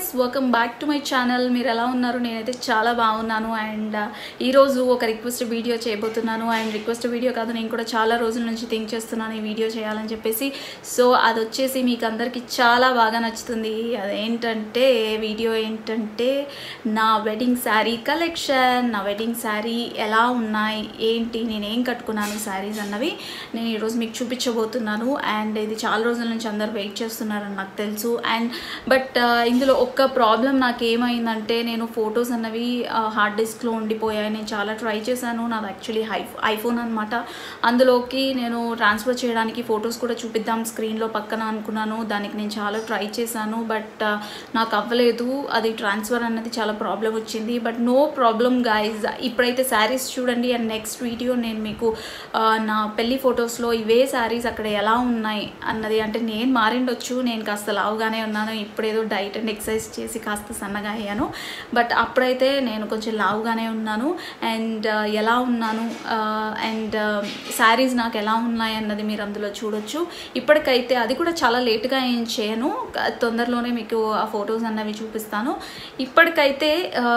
welcome back to my channel మీరు ఎలా ఉన్నారు నేనైతే చాలా బాగున్నాను అండ్ ఈరోజు ఒక రిక్వెస్ట్ వీడియో చేయబోతున్నాను అండ్ రిక్వెస్ట్ వీడియో కాదు నేను కూడా చాలా రోజుల నుంచి థింక్ చేస్తున్నాను ఈ వీడియో చేయాలని చెప్పేసి సో అది వచ్చేసి మీకు అందరికీ చాలా బాగా నచ్చుతుంది అదేంటంటే వీడియో ఏంటంటే నా వెడ్డింగ్ శారీ కలెక్షన్ నా వెడ్డింగ్ శారీ ఎలా ఉన్నాయి ఏంటి నేనేం కట్టుకున్నాను శారీస్ అన్నవి నేను ఈరోజు మీకు చూపించబోతున్నాను అండ్ ఇది చాలా రోజుల నుంచి అందరు వెయిట్ చేస్తున్నారని నాకు తెలుసు అండ్ బట్ ఇందులో ఒక్క ప్రాబ్లం నాకు ఏమైందంటే నేను ఫొటోస్ అన్నవి హార్డ్ డిస్క్లో ఉండిపోయాయి నేను చాలా ట్రై చేశాను నాది యాక్చువల్లీ హై ఐఫోన్ అనమాట అందులోకి నేను ట్రాన్స్ఫర్ చేయడానికి ఫొటోస్ కూడా చూపిద్దాం స్క్రీన్లో పక్కన అనుకున్నాను దానికి నేను చాలా ట్రై చేశాను బట్ నాకు అవ్వలేదు అది ట్రాన్స్ఫర్ అన్నది చాలా ప్రాబ్లం వచ్చింది బట్ నో ప్రాబ్లం గైజ్ ఇప్పుడైతే శారీస్ చూడండి అండ్ నెక్స్ట్ వీడియో నేను మీకు ఆ, నా పెళ్లి ఫొటోస్లో ఇవే శారీస్ అక్కడ ఎలా ఉన్నాయి అన్నది అంటే నేను మారిండొచ్చు నేను కాస్త లావుగానే ఉన్నాను ఇప్పుడేదో డైట్ అండ్ ఎక్సర్సైజ్ చేసి కాస్త సన్నగా అయ్యాను బట్ అప్పుడైతే నేను కొంచెం లావుగానే ఉన్నాను అండ్ ఎలా ఉన్నాను అండ్ శారీస్ నాకు ఎలా ఉన్నాయి అన్నది మీరు అందులో చూడొచ్చు ఇప్పటికైతే అది కూడా చాలా లేట్గా ఏం చేయను తొందరలోనే మీకు ఆ ఫొటోస్ అన్నవి చూపిస్తాను ఇప్పటికైతే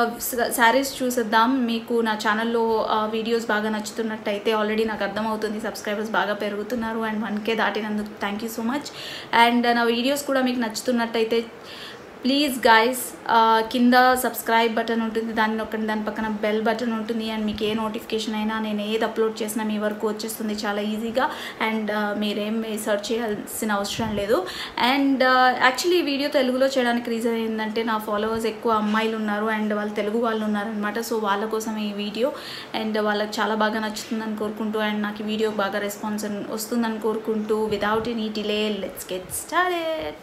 శారీస్ చూసేద్దాం మీకు నా ఛానల్లో వీడియోస్ బాగా నచ్చుతున్నట్టయితే ఆల్రెడీ నాకు అర్థమవుతుంది సబ్స్క్రైబర్స్ బాగా పెరుగుతున్నారు అండ్ వన్ కే దాటినందుకు thank you so much and నా వీడియోస్ కూడా మీకు నచ్చుతున్నట్టయితే ప్లీజ్ గైస్ కింద సబ్స్క్రైబ్ బటన్ ఉంటుంది దాని నొక్కండి దాని పక్కన బెల్ బటన్ ఉంటుంది అండ్ మీకు ఏ నోటిఫికేషన్ అయినా నేను ఏది అప్లోడ్ చేసినా మీ వరకు వచ్చేస్తుంది చాలా ఈజీగా అండ్ మీరేం సెర్చ్ చేయాల్సిన అవసరం లేదు అండ్ యాక్చువల్లీ ఈ వీడియో తెలుగులో చేయడానికి రీజన్ ఏంటంటే నా ఫాలోవర్స్ ఎక్కువ అమ్మాయిలు ఉన్నారు అండ్ వాళ్ళు తెలుగు వాళ్ళు ఉన్నారనమాట సో వాళ్ళ కోసం ఈ వీడియో అండ్ వాళ్ళకి చాలా బాగా నచ్చుతుందని కోరుకుంటూ అండ్ నాకు ఈ వీడియో బాగా రెస్పాన్స్ వస్తుందని కోరుకుంటూ without any delay let's get started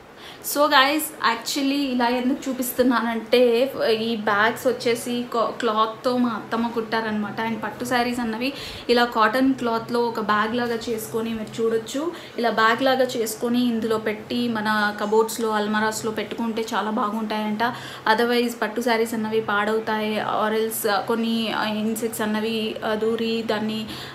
so guys actually ఇలా ఎందుకు చూపిస్తున్నానంటే ఈ బ్యాగ్స్ వచ్చేసి క్లాత్తో మా అత్తమ్మ కుట్టారనమాట అండ్ పట్టు శారీస్ అన్నవి ఇలా కాటన్ క్లాత్లో ఒక బ్యాగ్ లాగా చేసుకొని మీరు చూడొచ్చు ఇలా బ్యాగ్ లాగా చేసుకొని ఇందులో పెట్టి మన కబోర్డ్స్లో అల్మరాస్లో పెట్టుకుంటే చాలా బాగుంటాయంట అదర్వైజ్ పట్టు శారీస్ అన్నవి పాడవుతాయి ఆరెల్స్ కొన్ని ఇన్సెక్ట్స్ అన్నవి దూరి దాన్ని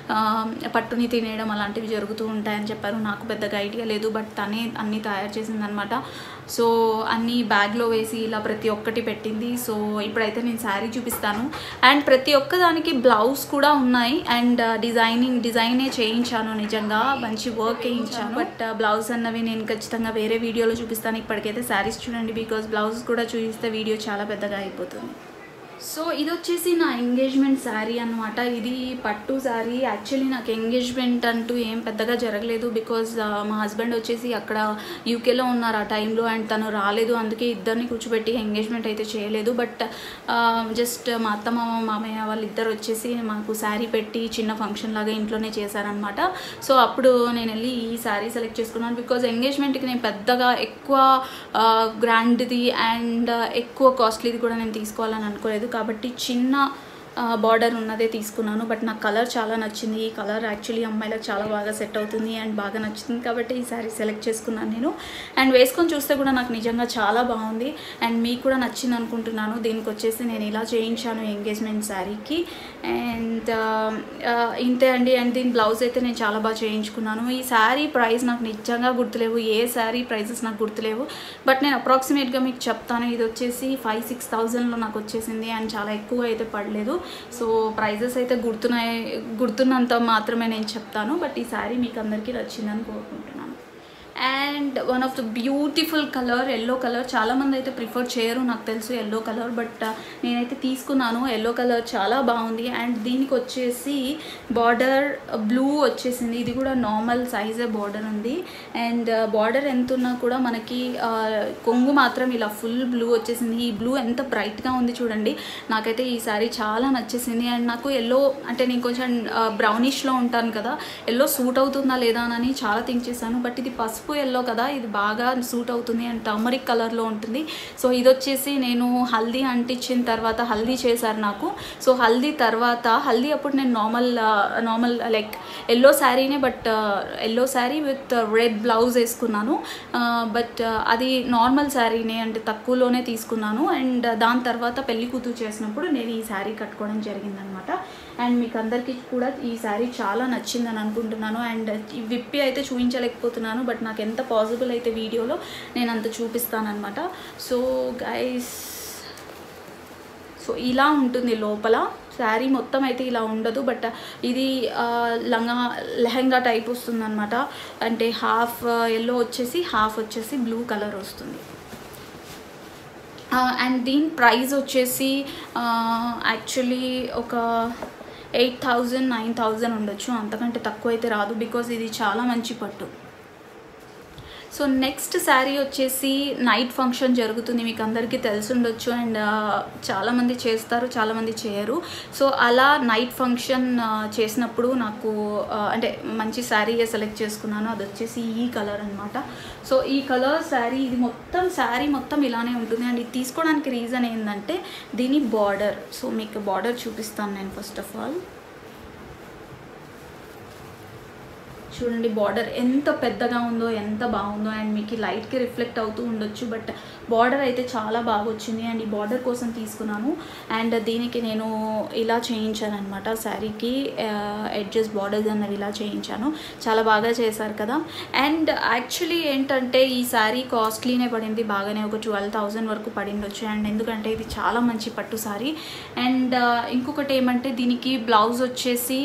పట్టుని తినేయడం అలాంటివి జరుగుతూ ఉంటాయని చెప్పారు నాకు పెద్దగా ఐడియా లేదు బట్ తనే అన్నీ తయారు చేసిందనమాట సో అన్నీ బ్యాగ్లో వేసి ఇలా ప్రతి ఒక్కటి పెట్టింది సో ఇప్పుడైతే నేను శారీ చూపిస్తాను అండ్ ప్రతి ఒక్క దానికి బ్లౌజ్ కూడా ఉన్నాయి అండ్ డిజైనింగ్ డిజైనే చేయించాను నిజంగా మంచి వర్క్ చేయించాను బట్ బ్లౌజ్ అన్నవి నేను ఖచ్చితంగా వేరే వీడియోలో చూపిస్తాను ఇప్పటికైతే శారీస్ చూడండి బికాజ్ బ్లౌజ్ కూడా చూపిస్తే వీడియో చాలా పెద్దగా అయిపోతుంది సో ఇది వచ్చేసి నా ఎంగేజ్మెంట్ శారీ అనమాట ఇది పట్టు శారీ యాక్చువల్లీ నాకు ఎంగేజ్మెంట్ అంటూ ఏం పెద్దగా జరగలేదు బికాజ్ మా హస్బెండ్ వచ్చేసి అక్కడ యూకేలో ఉన్నారు ఆ టైంలో అండ్ తను రాలేదు అందుకే ఇద్దరిని కూర్చోబెట్టి ఎంగేజ్మెంట్ అయితే చేయలేదు బట్ జస్ట్ మా అత్త మామ మామయ్య వాళ్ళిద్దరు వచ్చేసి మాకు శారీ పెట్టి చిన్న ఫంక్షన్ లాగా ఇంట్లోనే చేశారనమాట సో అప్పుడు నేను వెళ్ళి ఈ శారీ సెలెక్ట్ చేసుకున్నాను బికాజ్ ఎంగేజ్మెంట్కి నేను పెద్దగా ఎక్కువ గ్రాండ్ది అండ్ ఎక్కువ కాస్ట్లీది కూడా నేను తీసుకోవాలని అనుకోలేదు కాబట్టి చిన్న బార్డర్ ఉన్నదే తీసుకున్నాను బట్ నాకు కలర్ చాలా నచ్చింది ఈ కలర్ యాక్చువల్లీ అమ్మాయిలకు చాలా బాగా సెట్ అవుతుంది అండ్ బాగా నచ్చుతుంది కాబట్టి ఈ శారీ సెలెక్ట్ చేసుకున్నాను నేను అండ్ వేసుకొని చూస్తే కూడా నాకు నిజంగా చాలా బాగుంది అండ్ మీకు కూడా నచ్చింది అనుకుంటున్నాను దీనికి వచ్చేసి నేను ఇలా చేయించాను ఎంగేజ్మెంట్ శారీకి అండ్ ఇంతే అండి అండ్ దీని బ్లౌజ్ అయితే నేను చాలా బాగా చేయించుకున్నాను ఈ శారీ ప్రైస్ నాకు నిజంగా గుర్తులేవు ఏ శారీ ప్రైజెస్ నాకు గుర్తులేవు బట్ నేను అప్రాక్సిమేట్గా మీకు చెప్తాను ఇది వచ్చేసి ఫైవ్ సిక్స్ థౌజండ్లో నాకు వచ్చేసింది అండ్ చాలా ఎక్కువ అయితే పడలేదు సో ప్రైజెస్ అయితే గుర్తున్నాయి గుర్తున్నంత మాత్రమే నేను చెప్తాను బట్ ఈ శారీ మీకు అందరికీ నచ్చిందని కోరుకుంటున్నాను and one of the beautiful colour yellow colour చాలామంది అయితే ప్రిఫర్ చేయరు నాకు తెలుసు ఎల్లో కలర్ బట్ నేనైతే తీసుకున్నాను ఎల్లో కలర్ చాలా బాగుంది అండ్ దీనికి వచ్చేసి బార్డర్ బ్లూ వచ్చేసింది ఇది కూడా నార్మల్ సైజే బార్డర్ ఉంది అండ్ బార్డర్ ఎంత ఉన్నా కూడా మనకి ఆ, కొంగు మాత్రం ఇలా ఫుల్ బ్లూ వచ్చేసింది ఈ బ్లూ ఎంత బ్రైట్గా ఉంది చూడండి నాకైతే ఈ సారీ చాలా నచ్చేసింది అండ్ నాకు ఎల్లో అంటే నేను కొంచెం బ్రౌనిష్లో ఉంటాను కదా ఎల్లో సూట్ అవుతుందా లేదా అని చాలా థింక్ చేశాను బట్ ఇది పసుపు ఎల్లో కదా ఇది బాగా సూట్ అవుతుంది అండ్ టర్మరిక్ కలర్లో ఉంటుంది సో ఇది వచ్చేసి నేను హల్దీ అంటించిన తర్వాత హల్దీ చేశారు నాకు సో హల్దీ తర్వాత హల్దీ అప్పుడు నేను నార్మల్ నార్మల్ లైక్ ఎల్లో శారీనే but yellow sari with red blouse వేసుకున్నాను బట్ అది నార్మల్ శారీనే అంటే తక్కువలోనే తీసుకున్నాను అండ్ దాని తర్వాత పెళ్లి కూతురు చేసినప్పుడు నేను ఈ శారీ కట్టుకోవడం జరిగిందనమాట అండ్ మీకు అందరికీ కూడా ఈ శారీ చాలా నచ్చిందని అనుకుంటున్నాను అండ్ ఈ విప్పి అయితే చూపించలేకపోతున్నాను బట్ నాకు ఎంత పాసిబుల్ అయితే వీడియోలో నేను అంత చూపిస్తాను అనమాట సో గైస్ సో ఇలా ఉంటుంది లోపల శారీ మొత్తం అయితే ఇలా ఉండదు బట్ ఇది ఆ, లంగా లెహంగా టైప్ వస్తుందన్నమాట అంటే హాఫ్ ఎల్లో వచ్చేసి హాఫ్ వచ్చేసి బ్లూ కలర్ వస్తుంది అండ్ దీని ప్రైస్ వచ్చేసి యాక్చువల్లీ ఒక ఎయిట్ థౌజండ్ నైన్ థౌజండ్ ఉండొచ్చు అంతకంటే తక్కువ అయితే రాదు బికాజ్ ఇది చాలా మంచి పట్టు సో నెక్స్ట్ శారీ వచ్చేసి నైట్ ఫంక్షన్ జరుగుతుంది మీకు అందరికీ తెలిసి ఉండొచ్చు అండ్ చాలామంది చేస్తారు చాలామంది చేయరు సో అలా నైట్ ఫంక్షన్ చేసినప్పుడు నాకు ఆ, అంటే మంచి శారీ సెలెక్ట్ చేసుకున్నాను అది వచ్చేసి ఈ కలర్ అనమాట సో ఈ కలర్ శారీ ఇది మొత్తం శారీ మొత్తం ఇలానే ఉంటుంది అండ్ ఇది తీసుకోవడానికి రీజన్ ఏంటంటే దీని బార్డర్ సో మీకు బార్డర్ చూపిస్తాను నేను ఫస్ట్ ఆఫ్ ఆల్ చూడండి బార్డర్ ఎంత పెద్దగా ఉందో ఎంత బాగుందో అండ్ మీకు లైట్కి రిఫ్లెక్ట్ అవుతూ ఉండొచ్చు బట్ బార్డర్ అయితే చాలా బాగా వచ్చింది అండ్ ఈ బార్డర్ కోసం తీసుకున్నాను అండ్ దీనికి నేను ఇలా చేయించాను అనమాట శారీకి ఎడ్జెస్ బార్డర్స్ అన్నవి ఇలా చేయించాను చాలా బాగా చేశారు కదా అండ్ యాక్చువల్లీ ఏంటంటే ఈ శారీ కాస్ట్లీనే పడింది బాగానే ఒక ట్వెల్వ్ థౌజండ్ వరకు పడిండొచ్చు అండ్ ఎందుకంటే ఇది చాలా మంచి పట్టు శారీ అండ్ ఇంకొకటి ఏమంటే దీనికి బ్లౌజ్ వచ్చేసి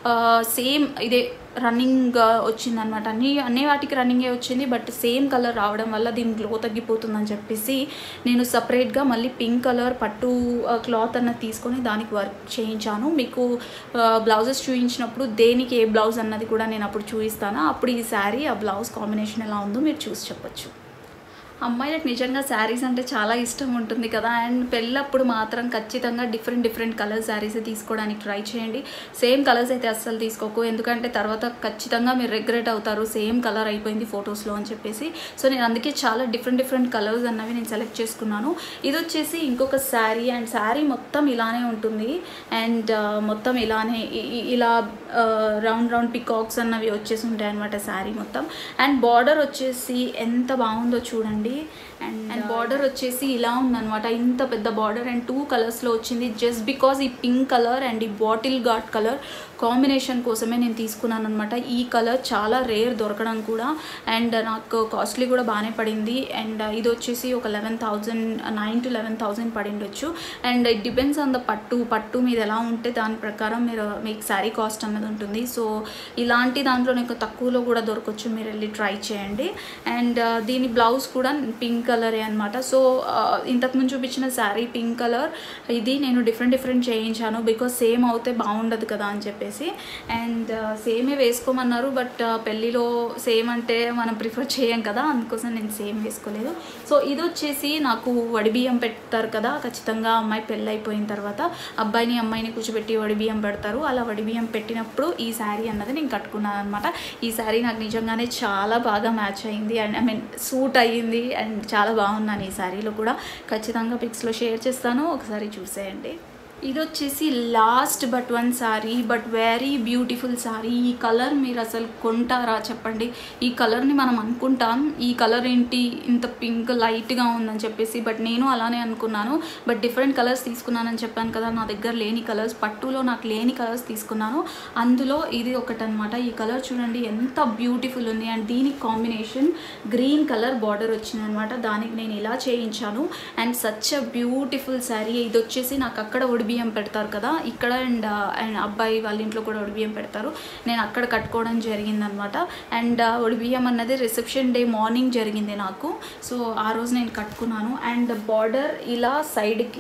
సేమ్ ఇదే రన్నింగ్ వచ్చిందనమాట అన్ని అన్ని వాటికి రన్నింగే వచ్చింది బట్ సేమ్ కలర్ రావడం వల్ల దీని గ్లో తగ్గిపోతుందని చెప్పేసి నేను సపరేట్గా మళ్ళీ పింక్ కలర్ పట్టు క్లాత్ అన్నది తీసుకొని దానికి వర్క్ చేయించాను మీకు బ్లౌజెస్ చూపించినప్పుడు దేనికి ఏ బ్లౌజ్ అన్నది కూడా నేను అప్పుడు చూపిస్తాను అప్పుడు ఈ శారీ ఆ బ్లౌజ్ కాంబినేషన్ ఎలా ఉందో మీరు చూసి చెప్పొచ్చు అమ్మాయిలకు నిజంగా శారీస్ అంటే చాలా ఇష్టం ఉంటుంది కదా అండ్ పెళ్ళప్పుడు మాత్రం ఖచ్చితంగా డిఫరెంట్ డిఫరెంట్ కలర్ శారీస్ తీసుకోవడానికి ట్రై చేయండి సేమ్ కలర్స్ అయితే అస్సలు తీసుకోకు ఎందుకంటే తర్వాత ఖచ్చితంగా మీరు రిగ్రెట్ అవుతారు సేమ్ కలర్ అయిపోయింది ఫొటోస్లో అని చెప్పేసి సో నేను అందుకే చాలా డిఫరెంట్ డిఫరెంట్ కలర్స్ అన్నవి నేను సెలెక్ట్ చేసుకున్నాను ఇది వచ్చేసి ఇంకొక శారీ అండ్ శారీ మొత్తం ఇలానే ఉంటుంది అండ్ మొత్తం ఇలానే ఇ- ఇ- ఇలా రౌండ్ రౌండ్ పికాక్స్ అన్నవి వచ్చేసి ఉంటాయి అనమాట శారీ మొత్తం అండ్ బార్డర్ వచ్చేసి ఎంత బాగుందో చూడండి అండ్ అండ్ బార్డర్ వచ్చేసి ఇలా ఉందన్నమాట ఇంత పెద్ద బార్డర్ అండ్ టూ కలర్స్లో వచ్చింది జస్ట్ బికాజ్ ఈ పింక్ కలర్ అండ్ ఈ బాటిల్ గార్డ్ కలర్ కాంబినేషన్ కోసమే నేను తీసుకున్నాను అనమాట ఈ కలర్ చాలా రేర్ దొరకడం కూడా అండ్ నాకు కాస్ట్లీ కూడా బాగానే పడింది అండ్ ఇది వచ్చేసి ఒక eleven thousand nine to eleven thousand పడిండొచ్చు and it depends on the పట్టు పట్టు మీద ఎలా ఉంటే దాని ప్రకారం మీరు మీకు శారీ కాస్ట్ అన్నది ఉంటుంది సో ఇలాంటి దాంట్లో మీకు తక్కువలో కూడా దొరకవచ్చు మీరు వెళ్ళి ట్రై చేయండి అండ్ దీని బ్లౌజ్ కూడా పింక్ కలరే అనమాట సో ఇంతకుముందు చూపించిన శారీ పింక్ కలర్ ఇది నేను డిఫరెంట్ డిఫరెంట్ చేయించాను బికాస్ సేమ్ అవుతే బాగుండదు కదా అని చెప్పేసి అండ్ సేమే వేసుకోమన్నారు బట్ పెళ్ళిలో సేమ్ అంటే మనం ప్రిఫర్ చేయం కదా అందుకోసం నేను సేమ్ వేసుకోలేదు సో ఇది వచ్చేసి నాకు వడిబియ్యం పెడతారు కదా ఖచ్చితంగా అమ్మాయి పెళ్ళి అయిపోయిన తర్వాత అబ్బాయిని అమ్మాయిని కూర్చోబెట్టి వడిబియ్యం పెడతారు అలా వడిబియ్యం పెట్టినప్పుడు ఈ శారీ అన్నది నేను కట్టుకున్నాను అనమాట ఈ శారీ నాకు నిజంగానే చాలా బాగా మ్యాచ్ అయింది అండ్ ఐ మీన్ సూట్ అయ్యింది అండ్ చాలా బాగున్నాను ఈ శారీలో కూడా ఖచ్చితంగా పిక్స్లో షేర్ చేస్తాను ఒకసారి చూసేయండి ఇది వచ్చేసి last but one sorry but very beautiful sorry ఈ కలర్ మీరు అసలు కొంటారా చెప్పండి ఈ కలర్ని మనం అనుకుంటాం ఈ కలర్ ఏంటి ఇంత పింక్ లైట్గా ఉందని చెప్పేసి బట్ నేను అలానే అనుకున్నాను బట్ డిఫరెంట్ కలర్స్ తీసుకున్నానని చెప్పాను కదా నా దగ్గర లేని కలర్స్ పట్టులో నాకు లేని కలర్స్ తీసుకున్నాను అందులో ఇది ఒకటనమాట ఈ కలర్ చూడండి ఎంత బ్యూటిఫుల్ ఉంది అండ్ దీనికి కాంబినేషన్ గ్రీన్ కలర్ బార్డర్ వచ్చిందనమాట దానికి నేను ఇలా చేయించాను and such a beautiful sari ఇది వచ్చేసి నాకు అక్కడ ఒడిబియ్యం పెడతారు కదా ఇక్కడ అండ్ అండ్ అబ్బాయి వాళ్ళ ఇంట్లో కూడా ఒడిబియ్యం పెడతారు నేను అక్కడ కట్టుకోవడం జరిగిందనమాట అండ్ ఒడిబియ్యం అన్నది రిసెప్షన్ డే మార్నింగ్ జరిగింది నాకు సో ఆ రోజు నేను కట్టుకున్నాను అండ్ బార్డర్ ఇలా సైడ్కి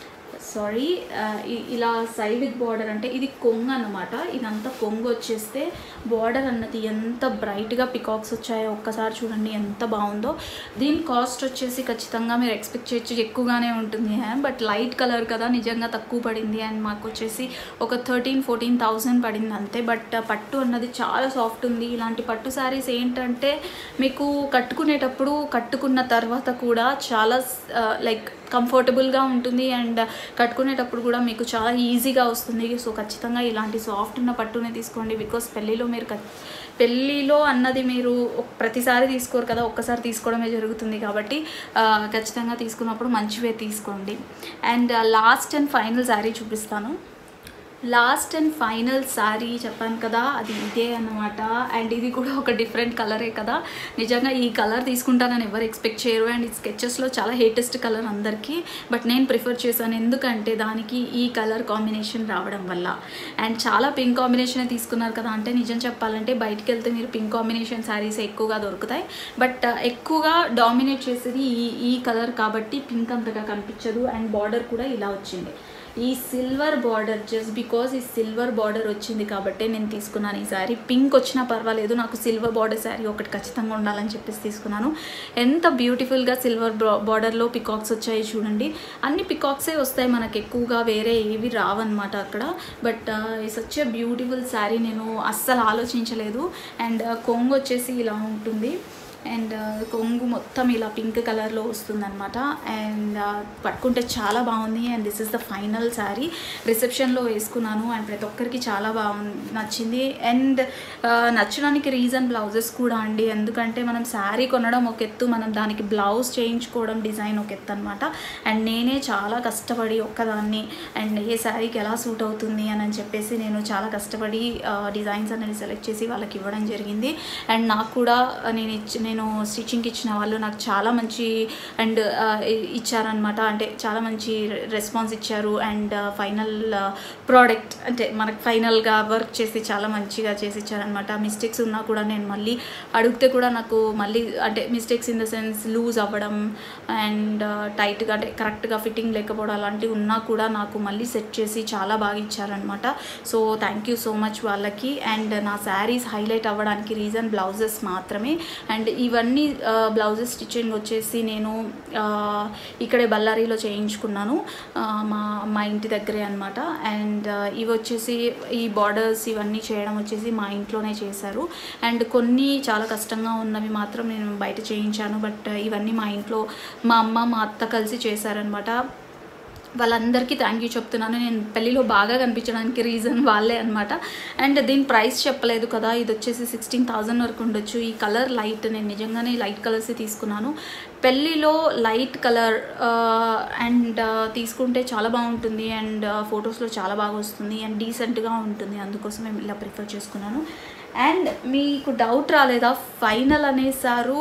సారీ ఇలా సైడ్ బార్డర్ అంటే ఇది కొంగు అన్నమాట ఇదంతా కొంగు వచ్చేస్తే బార్డర్ అన్నది ఎంత బ్రైట్గా పికాక్స్ వచ్చాయో ఒక్కసారి చూడండి ఎంత బాగుందో దీని కాస్ట్ వచ్చేసి ఖచ్చితంగా మీరు ఎక్స్పెక్ట్ చేయొచ్చు ఎక్కువగానే ఉంటుంది బట్ లైట్ కలర్ కదా నిజంగా తక్కువ పడింది అండ్ మాకు వచ్చేసి ఒక థర్టీన్ ఫోర్టీన్ థౌజండ్ పడింది అంతే బట్ పట్టు అన్నది చాలా సాఫ్ట్ ఉంది ఇలాంటి పట్టు శారీస్ ఏంటంటే మీకు కట్టుకునేటప్పుడు కట్టుకున్న తర్వాత కూడా చాలా లైక్ కంఫర్టబుల్గా ఉంటుంది అండ్ కట్టుకునేటప్పుడు కూడా మీకు చాలా ఈజీగా వస్తుంది సో ఖచ్చితంగా ఇలాంటి సాఫ్ట్ ఉన్న పట్టునే తీసుకోండి బికాస్ పెళ్ళిలో మీరు ఖ- పెళ్ళిలో అన్నది మీరు ఒక్- ప్రతిసారి తీసుకోరు కదా ఒక్కసారి తీసుకోవడమే జరుగుతుంది కాబట్టి ఆ, ఖచ్చితంగా తీసుకున్నప్పుడు మంచివే తీసుకోండి and last and final sari చూపిస్తాను లాస్ట్ అండ్ ఫైనల్ శారీ చెప్పాను కదా అది ఇదే అన్నమాట అండ్ ఇది కూడా ఒక డిఫరెంట్ కలరే కదా నిజంగా ఈ కలర్ తీసుకుంటానని ఎవరు ఎక్స్పెక్ట్ చేయరు అండ్ ఈ స్కెచెస్లో చాలా హేటెస్ట్ కలర్ అందరికీ బట్ నేను ప్రిఫర్ చేశాను ఎందుకంటే దానికి ఈ కలర్ కాంబినేషన్ రావడం వల్ల అండ్ చాలా పింక్ కాంబినేషన్ తీసుకున్నారు కదా అంటే నిజం చెప్పాలంటే బయటికి వెళ్తే మీరు పింక్ కాంబినేషన్ శారీస్ ఎక్కువగా దొరుకుతాయి బట్ ఎక్కువగా డామినేట్ చేసేది ఈ ఈ కలర్ కాబట్టి పింక్ అంతగా కనిపించదు అండ్ బార్డర్ కూడా ఇలా వచ్చింది ఈ సిల్వర్ బార్డర్ జస్ట్ బికాస్ ఈ సిల్వర్ బార్డర్ వచ్చింది కాబట్టి నేను తీసుకున్నాను ఈ శారీ పింక్ వచ్చినా పర్వాలేదు నాకు సిల్వర్ బార్డర్ శారీ ఒకటి ఖచ్చితంగా ఉండాలని చెప్పేసి తీసుకున్నాను ఎంత బ్యూటిఫుల్గా సిల్వర్ బార్డర్లో పికాక్స్ వచ్చాయి చూడండి అన్ని పికాక్సే వస్తాయి మనకి ఎక్కువగా వేరే ఏవి రావన్నమాట అక్కడ but such a beautiful sari నేను అస్సలు ఆలోచించలేదు అండ్ కొంగు వచ్చేసి ఇలా ఉంటుంది అండ్ కొంగు మొత్తం ఇలా పింక్ కలర్లో వస్తుందన్నమాట అండ్ పట్టుకుంటే చాలా బాగుంది and this is the final sari రిసెప్షన్లో వేసుకున్నాను అండ్ ప్రతి ఒక్కరికి చాలా బాగుంది నచ్చింది అండ్ నచ్చడానికి రీజన్ బ్లౌజెస్ కూడా అండి ఎందుకంటే మనం శారీ కొనడం ఒక ఎత్తు మనం దానికి బ్లౌజ్ చేయించుకోవడం డిజైన్ ఒక ఎత్తు అనమాట అండ్ నేనే చాలా కష్టపడి ఒక్కదాన్ని అండ్ ఏ శారీకి ఎలా సూట్ అవుతుంది అని చెప్పేసి నేను చాలా కష్టపడి డిజైన్స్ అనేది సెలెక్ట్ చేసి వాళ్ళకి ఇవ్వడం జరిగింది అండ్ నాకు కూడా నేను ఇచ్చి నేను స్టిచ్చింగ్కి ఇచ్చిన వాళ్ళు నాకు చాలా మంచి అండ్ ఇచ్చారనమాట అంటే చాలా మంచి రెస్పాన్స్ ఇచ్చారు అండ్ ఫైనల్ ప్రోడక్ట్ అంటే మనకు ఫైనల్గా వర్క్ చేసి చాలా మంచిగా చేసి ఇచ్చారనమాట మిస్టేక్స్ ఉన్నా కూడా నేను మళ్ళీ అడిగితే కూడా నాకు మళ్ళీ అంటే mistakes in the sense loose అవ్వడం అండ్ టైట్గా అంటే కరెక్ట్గా ఫిట్టింగ్ లేకపోవడం అలాంటివి ఉన్నా కూడా నాకు మళ్ళీ సెట్ చేసి చాలా బాగా ఇచ్చారనమాట so thank you so much వాళ్ళకి అండ్ నా శారీస్ హైలైట్ అవ్వడానికి రీజన్ బ్లౌజెస్ మాత్రమే అండ్ ఇవన్నీ బ్లౌజెస్ స్టిచ్చింగ్ వచ్చేసి నేను ఇక్కడే బళ్ళారిలో చేయించుకున్నాను మా మా ఇంటి దగ్గరే అనమాట అండ్ ఇవి వచ్చేసి ఈ బార్డర్స్ ఇవన్నీ చేయడం వచ్చేసి మా ఇంట్లోనే చేశారు అండ్ కొన్ని చాలా కష్టంగా ఉన్నవి మాత్రం నేను బయట చేయించాను బట్ ఇవన్నీ మా ఇంట్లో మా అమ్మ మా అత్త కలిసి చేశారనమాట వాళ్ళందరికీ థ్యాంక్ యూ చెప్తున్నాను నేను పెళ్ళిలో బాగా కనిపించడానికి రీజన్ వాళ్ళే అనమాట అండ్ దీని ప్రైస్ చెప్పలేదు కదా ఇది వచ్చేసి సిక్స్టీన్ థౌజండ్ వరకు ఉండొచ్చు ఈ కలర్ లైట్ నేను నిజంగానే లైట్ కలర్స్ తీసుకున్నాను పెళ్ళిలో లైట్ కలర్ అండ్ తీసుకుంటే చాలా బాగుంటుంది అండ్ ఫొటోస్లో చాలా బాగా వస్తుంది అండ్ డీసెంట్గా ఉంటుంది అందుకోసం మేము ఇలా ప్రిఫర్ చేసుకున్నాను అండ్ మీకు డౌట్ రాలేదా ఫైనల్ అనేసారు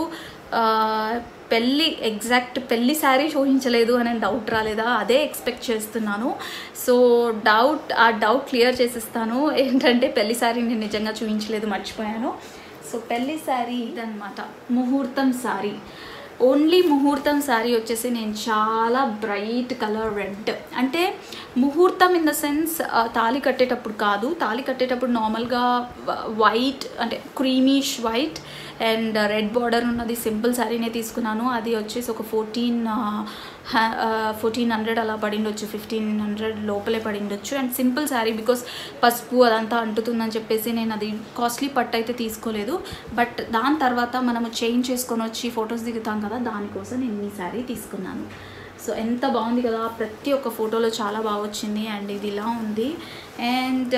పెళ్ళి ఎగ్జాక్ట్ పెళ్ళి శారీ చూపించలేదు అనే డౌట్ రాలేదా అదే ఎక్స్పెక్ట్ చేస్తున్నాను సో డౌట్ ఆ డౌట్ క్లియర్ చేసిస్తాను ఏంటంటే పెళ్లి శారీ నేను నిజంగా చూపించలేదు మర్చిపోయాను సో పెళ్లి శారీ ఇదనమాట ముహూర్తం శారీ ఓన్లీ ముహూర్తం శారీ వచ్చేసి నేను చాలా బ్రైట్ కలర్ రెడ్ అంటే ముహూర్తం ఇన్ ద సెన్స్ తాళి కట్టేటప్పుడు కాదు తాళి కట్టేటప్పుడు నార్మల్గా వైట్ అంటే creamish white and red border ఉన్నది సింపుల్ శారీనే తీసుకున్నాను అది వచ్చేసి ఒక ఫోర్టీన్ ఫోర్టీన్ హండ్రెడ్ అలా పడిండొచ్చు ఫిఫ్టీన్ హండ్రెడ్ లోపలే పడిండొచ్చు అండ్ సింపుల్ శారీ బికాస్ పసుపు అదంతా అంటుతుందని చెప్పేసి నేను అది కాస్ట్లీ పట్టు అయితే తీసుకోలేదు బట్ దాని తర్వాత మనము చేంజ్ చేసుకొని వచ్చి ఫొటోస్ దిగుతాం కదా దానికోసం నేను ఈ శారీ తీసుకున్నాను సో ఎంత బాగుంది కదా ప్రతి ఒక్క ఫోటోలో చాలా బాగా వచ్చింది అండ్ ఇది ఇలా ఉంది అండ్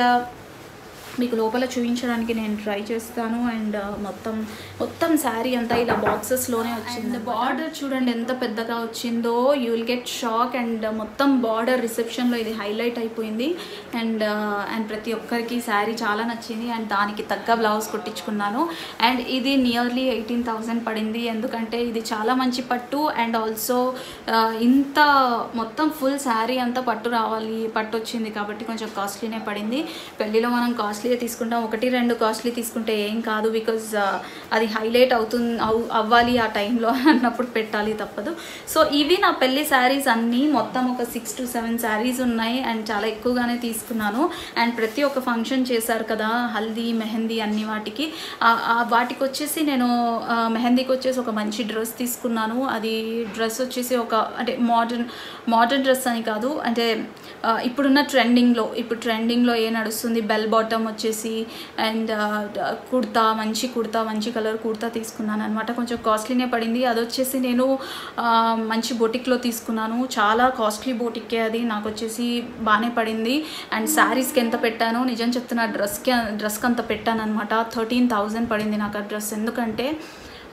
మీకు లోపల చూపించడానికి నేను ట్రై చేస్తాను అండ్ మొత్తం మొత్తం శారీ అంతా ఇలా బాక్సెస్లోనే వచ్చింది బార్డర్ చూడండి ఎంత పెద్దగా వచ్చిందో you will get shock and మొత్తం బార్డర్ రిసెప్షన్లో ఇది హైలైట్ అయిపోయింది అండ్ అండ్ ప్రతి ఒక్కరికి శారీ చాలా నచ్చింది అండ్ దానికి తగ్గ బ్లౌజ్ కుట్టించుకున్నాను అండ్ ఇది నియర్లీ ఎయిటీన్ థౌజండ్ పడింది ఎందుకంటే ఇది చాలా మంచి పట్టు అండ్ ఆల్సో ఇంత మొత్తం ఫుల్ శారీ అంతా పట్టు రావాలి పట్టు వచ్చింది కాబట్టి కొంచెం కాస్ట్లీనే పడింది పెళ్ళిలో మనం కాస్ట్లీ కాస్ట్లీగా తీసుకుంటాం ఒకటి రెండు కాస్ట్లీ తీసుకుంటే ఏం కాదు బికాజ్ అది హైలైట్ అవుతుంది అవ్వాలి ఆ టైంలో అన్నప్పుడు పెట్టాలి తప్పదు సో ఇవి నా పెళ్లి శారీస్ అన్నీ మొత్తం ఒక సిక్స్ టు సెవెన్ శారీస్ ఉన్నాయి అండ్ చాలా ఎక్కువగానే తీసుకున్నాను అండ్ ప్రతి ఒక్క ఫంక్షన్ చేశారు కదా హల్దీ మెహందీ అన్ని వాటికి వాటికి వచ్చేసి నేను మెహందీకి వచ్చేసి ఒక మంచి డ్రెస్ తీసుకున్నాను అది డ్రెస్ వచ్చేసి ఒక అంటే మోడర్న్ మోడర్న్ డ్రెస్ అని కాదు అంటే ఇప్పుడున్న ట్రెండింగ్లో ఇప్పుడు ట్రెండింగ్లో ఏ నడుస్తుంది బెల్ బాటమ్ వచ్చేసి అండ్ కుర్తా మంచి కుర్తా మంచి కలర్ కుర్తా తీసుకున్నాను అనమాట కొంచెం కాస్ట్లీనే పడింది అది వచ్చేసి నేను మంచి బొటిక్లో తీసుకున్నాను చాలా కాస్ట్లీ బొటిక్కే అది నాకు వచ్చేసి బాగానే పడింది అండ్ శారీస్కి ఎంత పెట్టానో నిజం చెప్తున్నా డ్రెస్కి డ్రెస్కి అంత పెట్టాను అనమాట థర్టీన్ థౌజండ్ పడింది నాకు ఆ డ్రెస్ ఎందుకంటే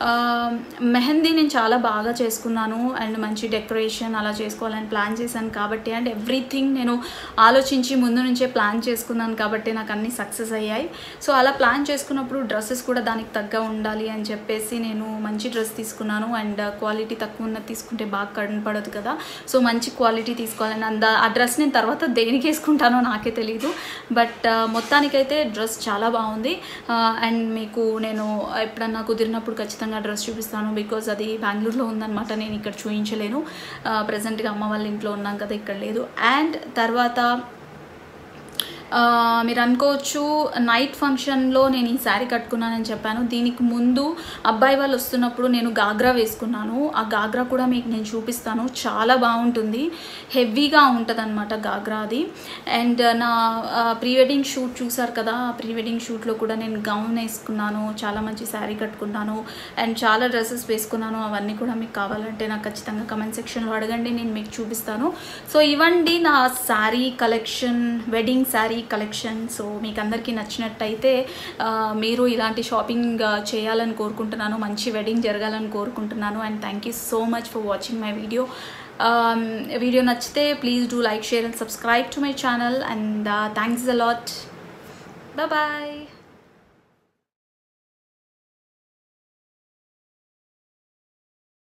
మెహందీ నేను చాలా బాగా చేసుకున్నాను అండ్ మంచి డెకరేషన్ అలా చేసుకోవాలని ప్లాన్ చేశాను కాబట్టి అండ్ ఎవ్రీథింగ్ నేను ఆలోచించి ముందు నుంచే ప్లాన్ చేసుకున్నాను కాబట్టి నాకు అన్నీ సక్సెస్ అయ్యాయి సో అలా ప్లాన్ చేసుకున్నప్పుడు డ్రెస్సెస్ కూడా దానికి తగ్గ ఉండాలి అని చెప్పేసి నేను మంచి డ్రెస్ తీసుకున్నాను అండ్ క్వాలిటీ తక్కువ ఉన్నది తీసుకుంటే బాగా కనపడదు కదా సో మంచి క్వాలిటీ తీసుకోవాలని అంద ఆ డ్రెస్ నేను తర్వాత దేనికి వేసుకుంటానో నాకే తెలియదు బట్ మొత్తానికైతే డ్రెస్ చాలా బాగుంది అండ్ మీకు నేను ఎప్పుడన్నా కుదిరినప్పుడు ఖచ్చితంగా డ్రెస్ చూపిస్తాను బికాజ్ అది బెంగళూరులో ఉందన్నమాట నేను ఇక్కడ చూపించలేను ప్రజెంట్గా అమ్మ వాళ్ళ ఇంట్లో ఉన్నాం కదా ఇక్కడ లేదు అండ్ తర్వాత ఆ, మీరు అనుకోవచ్చు నైట్ ఫంక్షన్లో నేను ఈ శారీ కట్టుకున్నానని చెప్పాను దీనికి ముందు అబ్బాయి వాళ్ళు వస్తున్నప్పుడు నేను గాగ్రా వేసుకున్నాను ఆ గాగ్రా కూడా మీకు నేను చూపిస్తాను చాలా బాగుంటుంది హెవీగా ఉంటుంది అనమాట గాగ్రా అది అండ్ నా ప్రీ వెడ్డింగ్ షూట్ చూసారు కదా ఆ ప్రీ వెడ్డింగ్ షూట్లో కూడా నేను గౌన్ వేసుకున్నాను చాలా మంచి శారీ కట్టుకున్నాను అండ్ చాలా డ్రెస్సెస్ వేసుకున్నాను అవన్నీ కూడా మీకు కావాలంటే నాకు ఖచ్చితంగా కమెంట్ సెక్షన్లో అడగండి నేను మీకు చూపిస్తాను సో ఇవండి నా sari collection wedding sari collection so మీకు అందరికీ నచ్చినట్టయితే ఆ, మీరు ఇలాంటి షాపింగ్ ఆ, చేయాలని కోరుకుంటున్నాను మంచి వెడ్డింగ్ జరగాలని కోరుకుంటున్నాను and thank you so much for watching my video video నచ్చితే please do like share and subscribe to my channel and thanks a lot bye